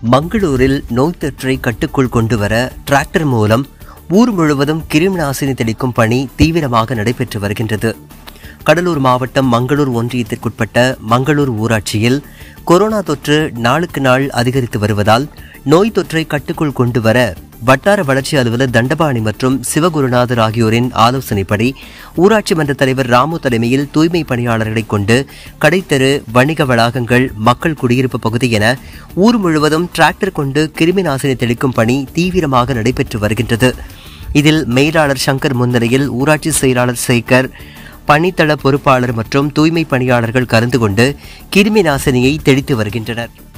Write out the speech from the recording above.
மங்களூரில் நோய் தொற்றை கட்டுக்குள் கொண்டு வர டிராக்டர் மூலம் ஊர் முழுவதும் கிருமி நாசினி தெளிக்கும் பணி தீவிரமாக நடைபெற்று வருகின்றது கடலூர் மாவட்டம் மங்களூர் ஒன்றியத்திற்குட்பட்ட மங்களூர் ஊராட்சியில் கொரோனா தொற்று நாளுக்கு நாள் அதிகரித்து வருவதால் நோய் தொற்றை கட்டுக்குள் கொண்டு வர வட்டார வளர்ச்சி அலுவலர் தண்டபாணி மற்றும் சிவகுருநாதர் ஆகியோரின் ஆலோசனைப்படி ஊராட்சி மன்ற தலைவர் ராமு தலைமையில் தூய்மை பணியாளர்களை கொண்டு கடைத்தெரு வணிக வளாகங்கள் மக்கள் குடியிருப்பு பகுதி என ஊர் முழுவதும் டிராக்டர் கொண்டு கிருமி நாசினி தெளிக்கும் பணி தீவிரமாக நடைபெற்று வருகின்றது இதில் மேலாளர் சங்கர் முன்னிலையில் ஊராட்சி செயலாளர் சேகர் பணித்தள பொறுப்பாளர் மற்றும் தூய்மை பணியாளர்கள் கலந்து கொண்டு கிருமி நாசினியை தெளித்து வருகின்றனர்